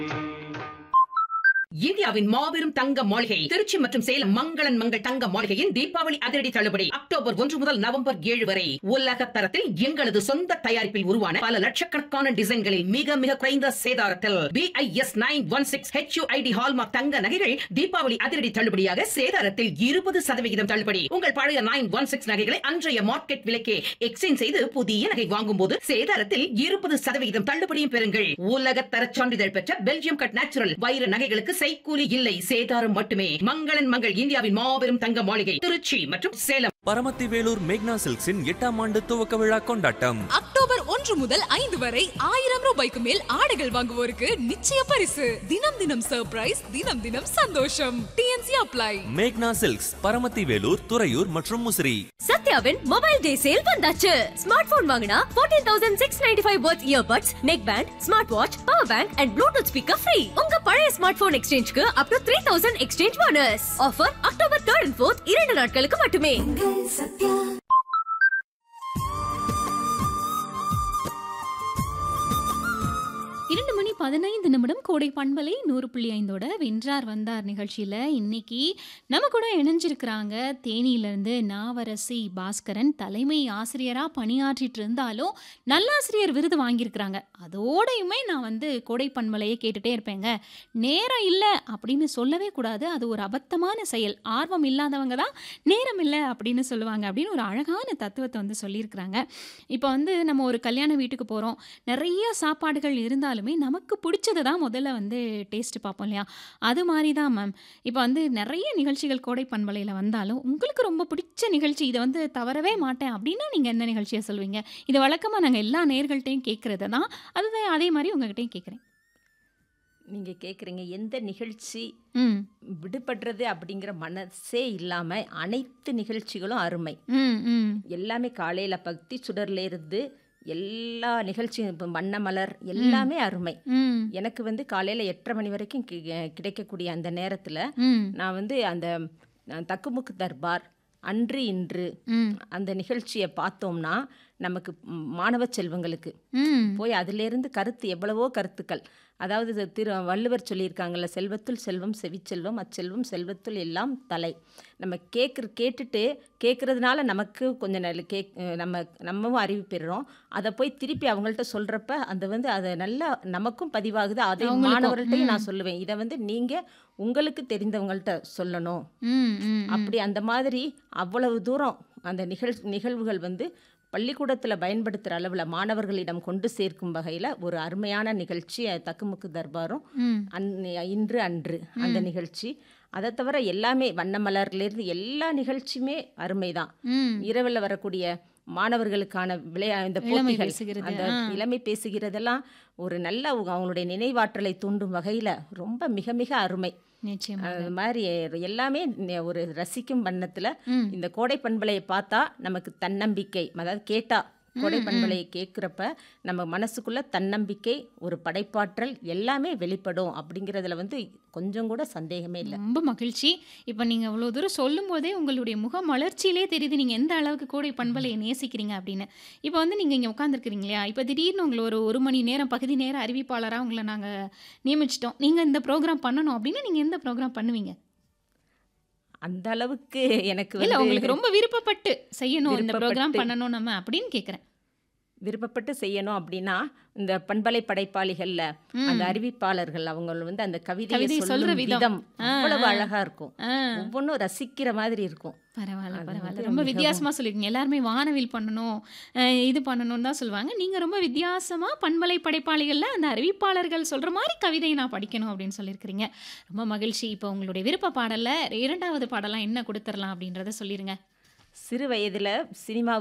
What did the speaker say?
இந்தியாவின் மாபெரும் தங்க மாளிகை திருச்சி மற்றும் சேலம் மங்களன் மங்கள் தங்க மாளிகையின் தீபாவளி அதிரடி தள்ளுபடி அக்டோபர் ஒன்று முதல் நவம்பர் ஏழு வரை உலக தரத்தில் எங்களது சொந்த தயாரிப்பில் உருவான பல லட்சக்கணக்கான டிசைன்களில் மிக மிக குறைந்த சேதாரத்தில் BIS nine one six HUID hallmark தங்க நகைகள் தீபாவளி அதிரடி தள்ளுபடியாக சேதாரத்தில் இருபது சதவிகிதம் தள்ளுபடி உங்கள் பழைய நைன் ஒன் சிக்ஸ் நகைகளை அன்றைய மார்க்கெட் விலைக்கே எக்ஸ்சேஞ்ச் செய்து புதிய நகை வாங்கும் போது சேதாரத்தில் இருபது சதவிகிதம் தள்ளுபடியும் பெறுங்கள் உலக தர சான்றிதழ் பெற்ற பெல்ஜியம் கட் நேச்சுரல் வைர நகைகளுக்கு செய்கூலி இல்லை சேதாரம் மட்டுமே மங்களன் மங்கள் இந்தியாவின் மாபெரும் தங்க மாளிகை திருச்சி மற்றும் சேலம் பரமத்தி வேலூர் மேக்னா சில்க்ஸின் எட்டாம் ஆண்டு துவக்க விழா கொண்டாட்டம் அக்டோபர் ஒன்று முதல் ஐந்து வரை ஆயிரம் ரூபாய்க்கு மேல் ஆடைகள் வாங்குவோருக்கு நிச்சய பரிசு தினம் தினம் சர்ப்ரைஸ் தினம் தினம் சந்தோஷம் டிஎன்சி அப்ளை மேக்னா சில்க்ஸ் பரமத்தி வேலூர் துறையூர் மற்றும் முசிறி சத்யாவின் மொபைல் டே சேல் வந்தாச்சு ஸ்மார்ட் போன் வாங்கினா 14695 தௌசண்ட் சிக்ஸ் நைன்டி ஃபைவ் பர்த் earbuds neckband smartwatch power bank and bluetooth speaker free உங்க பழைய ஸ்மார்ட் போன் எக்ஸ்சேஞ்சுக்கு up to three thousand exchange bonus offer October third and fourth இரண்டு நாட்களுக்கு மட்டுமே இரண்டு மணி பதினைந்து நிமிடம் கோடை பண்பலை நூறு புள்ளி ஐந்தோட வென்றார் வந்தார் நிகழ்ச்சியில் இன்னைக்கு நம்ம கூட இணைஞ்சிருக்கிறாங்க தேனியிலேருந்து நாவரசி பாஸ்கரன் தலைமை ஆசிரியராக பணியாற்றிட்டு இருந்தாலும் நல்லாசிரியர் விருது வாங்கியிருக்கிறாங்க அதோடையுமே நான் வந்து கோடை பண்பலையை கேட்டுட்டே இருப்பேங்க நேரம் இல்லை அப்படின்னு சொல்லவே கூடாது அது ஒரு அபத்தமான செயல் ஆர்வம் இல்லாதவங்க தான் நேரம் இல்லை அப்படின்னு சொல்லுவாங்க அப்படின்னு ஒரு அழகான தத்துவத்தை வந்து சொல்லியிருக்கிறாங்க இப்போ வந்து நம்ம ஒரு கல்யாண வீட்டுக்கு போகிறோம் நிறைய சாப்பாடுகள் இருந்தாலுமே நமக்கு பிடிச்சதை தான் முதல்ல வந்து டேஸ்ட் பார்ப்போம் இல்லையா அது மாதிரி தான் மேம் இப்போ வந்து நிறைய நிகழ்ச்சிகள் கோடை பண்பலையில் வந்தாலும் உங்களுக்கு ரொம்ப பிடிச்ச நிகழ்ச்சி இதை வந்து தவறவே மாட்டேன் அப்படின்னா நீங்கள் என்ன நிகழ்ச்சியை சொல்வீங்க இது வழக்கமாக நாங்கள் எல்லா நேர்கள்ட்டையும் கேட்குறது தான் அதுதான் அதே மாதிரி உங்ககிட்டயும் கேட்குறேன் நீங்கள் கேட்குறீங்க எந்த நிகழ்ச்சி ம் விடுபடுறது அப்படிங்கிற மனசே இல்லாமல் அனைத்து நிகழ்ச்சிகளும் அருமை ம் ம் எல்லாமே காலையில் பக்தி சுடர்ல இருந்து எல்லா நிகழ்ச்சியும் இப்போ வண்ணமலர் எல்லாமே அருமை ம் எனக்கு வந்து காலையில் எட்டரை மணி வரைக்கும் கி- கிடைக்கக்கூடிய அந்த நேரத்தில் ம் நான் வந்து அந்த அஹ், தக்குமுக்கு தர்பார் அன்று இன்று ம் அந்த நிகழ்ச்சியை பார்த்தோம்னா நமக்கு ம், மாணவ செல்வங்களுக்கு ம் போய் அதிலிருந்து கருத்து எவ்வளவோ கருத்துக்கள் அதாவது இது திரு வள்ளுவர் சொல்லியிருக்காங்கல்ல செல்வத்துள் செல்வம் செவிச்செல்வம் அச்செல்வம் செல்வத்துள் எல்லாம் தலை நம்ம கேட்குற கேட்டுட்டு கேட்குறதுனால நமக்கு கொஞ்சம் நல்ல கேக் நம்ம நம்மவும் அறிவு பெறுறோம் அதை போய் திருப்பி அவங்கள்ட்ட சொல்கிறப்ப அந்த வந்து அதை நல்லா நமக்கும் பதிவாகுது அதை அவங்களுக்கும், மாணவர்கள்ட்டையும் நான் ம். சொல்லுவேன் இதை வந்து நீங்கள் உங்களுக்கு தெரிந்தவங்கள்ட்ட சொல்லணும் ம் ம் அப்படி அந்த மாதிரி அவ்வளவு தூரம் அந்த நிகழ் நிகழ்வுகள் வந்து பள்ளிக்கூடத்தில் பயன்படுத்துகிற அளவில் மாணவர்களிடம் கொண்டு சேர்க்கும் வகையில் ஒரு அருமையான நிகழ்ச்சி அஹ், தக்குமுக்கு தர்பாரும் ம் அன் இன்று அன்று அந்த நிகழ்ச்சி அதை தவிர எல்லாமே வண்ணமலர்லேருந்து எல்லா நிகழ்ச்சியுமே அருமை தான் ம் இரவில் வரக்கூடிய மாணவர்களுக்கான விளையா இந்த இளமை போட்டிகள் பேசுகிறது, அந்த ஆ. இளமை பேசுகிறதெல்லாம் ஒரு நல்ல அவங்க- அவங்களுடைய நினைவாற்றலை தூண்டும் வகையில் ரொம்ப மிக மிக அருமை நிச்சயமா அது மாதிரி எல்லாமே நெ- ஒரு ரசிக்கும் வண்ணத்தில் ம் இந்த கோடை பண்பலையை பார்த்தா நமக்கு தன்னம்பிக்கை அதாவது கேட்டா கோடை பண்பலையை கேட்குறப்ப நம்ம மனசுக்குள்ள தன்னம்பிக்கை ஒரு படைப்பாற்றல் எல்லாமே வெளிப்படும் அப்படிங்கிறதுல வந்து கொஞ்சம் கூட சந்தேகமே இல்லை ரொம்ப மகிழ்ச்சி இப்போ நீங்கள் அவ்வளோ தூரம் சொல்லும் போதே உங்களுடைய முக மலர்ச்சியிலே தெரியுது நீங்கள் எந்த அளவுக்கு கோடை பண்பலையை நேசிக்கிறீங்க அப்படின்னு இப்போ வந்து நீங்கள் இங்கே உட்காந்துருக்கிறீங்க இல்லையா இப்போ திடீர்னு உங்களை ஒரு ஒரு மணி நேரம் பகுதி நேரம் அறிவிப்பாளராக உங்களை நாங்கள் நியமிச்சிட்டோம் நீங்கள் இந்த ப்ரோக்ராம் பண்ணணும் அப்படின்னா நீங்கள் எந்த ப்ரோக்ராம் பண்ணுவீங்க அந்த அளவுக்கு எனக்கு இல்லை வந்து உங்களுக்கு ரொம்ப விருப்பப்பட்டு செய்யணும் இந்த ப்ரோக்ராம் விருப்பப்பட்டு. பண்ணணும் நம்ம அப்படின்னு கேட்குறேன் விருப்பப்பட்டு செய்யணும் அப்படின்னா இந்த பண்பலை படைப்பாளிகள்ல அந்த அறிவிப்பாளர்கள் அவங்க வந்து அந்த கவிதையை கவிதை சொல்ற சொல்லும் விதம். விதம் ஆ, அவ்வளவு ஆ. அழகா இருக்கும் ஆ ஒவ்வொன்றும் ரசிக்கிற மாதிரி இருக்கும் பரவாயில்ல அது பரவாயில்ல வந்து ரொம்ப மிகவும் வித்தியாசமாக சொல்லியிருக்கீங்க எல்லாருமே வானவில் பண்ணணும் அஹ் இது பண்ணணும்னு தான் சொல்லுவாங்க நீங்கள் ரொம்ப வித்தியாசமாக பண்பலை படைப்பாளிகளில் அந்த அறிவிப்பாளர்கள் சொல்கிற மாதிரி கவிதையை நான் படிக்கணும் அப்படின்னு சொல்லியிருக்கிறீங்க ரொம்ப மகிழ்ச்சி இப்போ உங்களுடைய விருப்ப பாடலில் இரண்டாவது பாடலாம் என்ன கொடுத்துடலாம் அப்படின்றத சொல்லிடுங்க சிறு வயதுல சினிமா